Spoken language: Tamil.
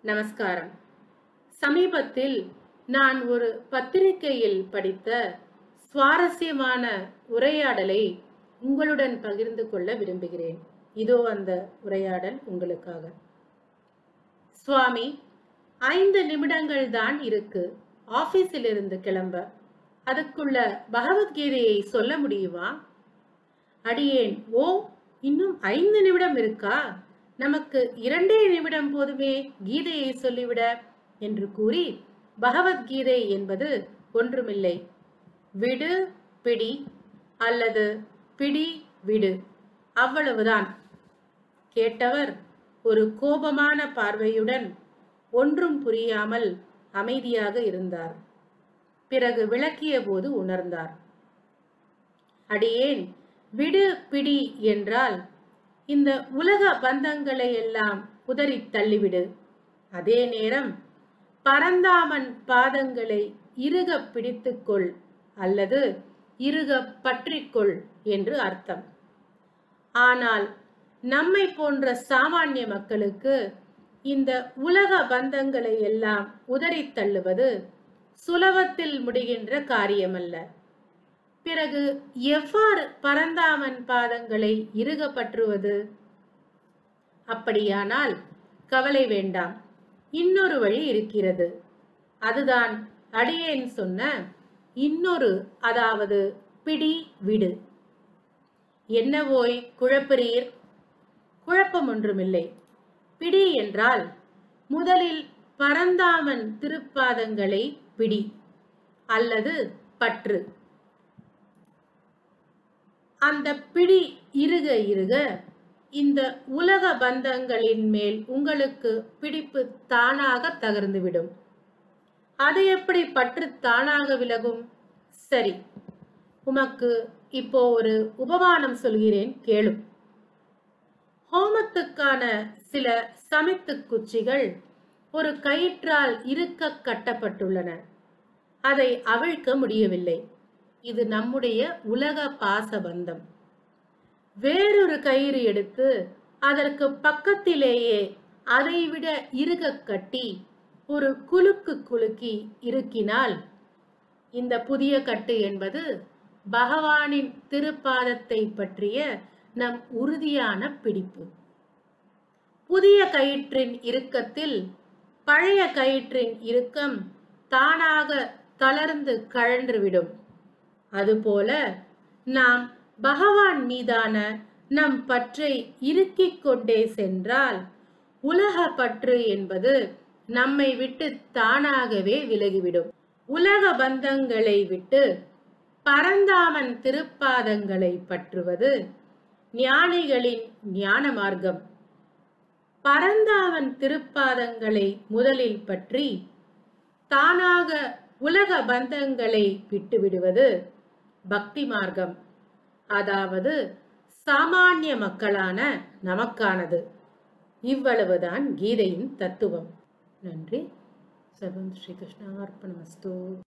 நமஸ்காரம் சமீபத்தில் நான் ஒரு பத்திரிகையில் படித்த சுவாரஸ்யமான உரையாடலை உங்களுடன் பகிர்ந்து கொள்ள விரும்புகிறேன் இதோ அந்த உரையாடல் உங்களுக்காக சுவாமி ஐந்து நிமிடங்கள் தான் இருக்கு ஆபீஸில் இருந்து கிளம்ப அதுக்குள்ள பகவத்கீதையை சொல்ல முடியுமா அடியேன் ஓ இன்னும் ஐந்து நிமிடம் இருக்கா நமக்கு இரண்டே நிமிடம் போதுமே கீதையை சொல்லிவிட என்று கூறி பகவத்கீதை என்பது ஒன்றுமில்லை விடு பிடி அல்லது பிடி விடு அவ்வளவுதான் கேட்டவர் ஒரு கோபமான பார்வையுடன் ஒன்றும் புரியாமல் அமைதியாக இருந்தார் பிறகு விளக்கிய போது உணர்ந்தார் அடியேன் விடு பிடி என்றால் இந்த உலக பந்தங்களை எல்லாம் உதறி தள்ளிவிடு அதே நேரம் பரந்தாமன் பாதங்களை இறுக பிடித்துக்கொள் அல்லது இறுக பற்றிக்கொள் என்று அர்த்தம் ஆனால் நம்மை போன்ற சாமானிய மக்களுக்கு இந்த உலக பந்தங்களை எல்லாம் உதறி தள்ளுவது சுலபத்தில் முடிகின்ற காரியமல்ல பிறகு எவ்வாறு பரந்தாமன் பாதங்களை இறுக பற்றுவது அப்படியானால் கவலை வேண்டாம் இன்னொரு வழி இருக்கிறது அதுதான் அடியேன் சொன்ன இன்னொரு அதாவது பிடி விடு என்ன ஓய் குழப்பறீர் குழப்பம் ஒன்றுமில்லை பிடி என்றால் முதலில் பரந்தாமன் திருப்பாதங்களை பிடி அல்லது பற்று அந்த பிடி இருக இருக இந்த உலக பந்தங்களின் மேல் உங்களுக்கு பிடிப்பு தானாக தகர்ந்துவிடும் அது எப்படி பற்று தானாக விலகும் சரி உமக்கு இப்போ ஒரு உபமானம் சொல்கிறேன் கேளும் ஹோமத்துக்கான சில சமைத்து குச்சிகள் ஒரு கயிற்றால் இருக்க கட்டப்பட்டுள்ளன அதை அவிழ்க்க முடியவில்லை இது நம்முடைய உலக பாசபந்தம் வேறொரு கயிறு எடுத்து அதற்கு பக்கத்திலேயே அதைவிட இறுக கட்டி ஒரு குலுக்கு குலுக்கி இருக்கினால் இந்த புதிய கட்டு என்பது பகவானின் திருப்பாதத்தை பற்றிய நம் உறுதியான பிடிப்பு புதிய கயிற்றின் இறுக்கத்தில் பழைய கயிற்றின் இறுக்கம் தானாக தளர்ந்து கழன்றுவிடும் அதுபோல நாம் பகவான் மீதான நம் பற்றை இறுக்கிக் கொண்டே சென்றால் உலக பற்று என்பது நம்மை விட்டு தானாகவே விலகிவிடும் உலக பந்தங்களை விட்டு பரந்தாமன் திருப்பாதங்களை பற்றுவது ஞானிகளின் ஞான மார்க்கம் பரந்தாமன் திருப்பாதங்களை முதலில் பற்றி தானாக உலக பந்தங்களை விட்டுவிடுவது பக்தி மார்க்கம் அதாவது சாமானிய மக்களான நமக்கானது இவ்வளவுதான் கீதையின் தத்துவம் நன்றி சர்வம் ஸ்ரீ கிருஷ்ணார்ப்பணமஸ்து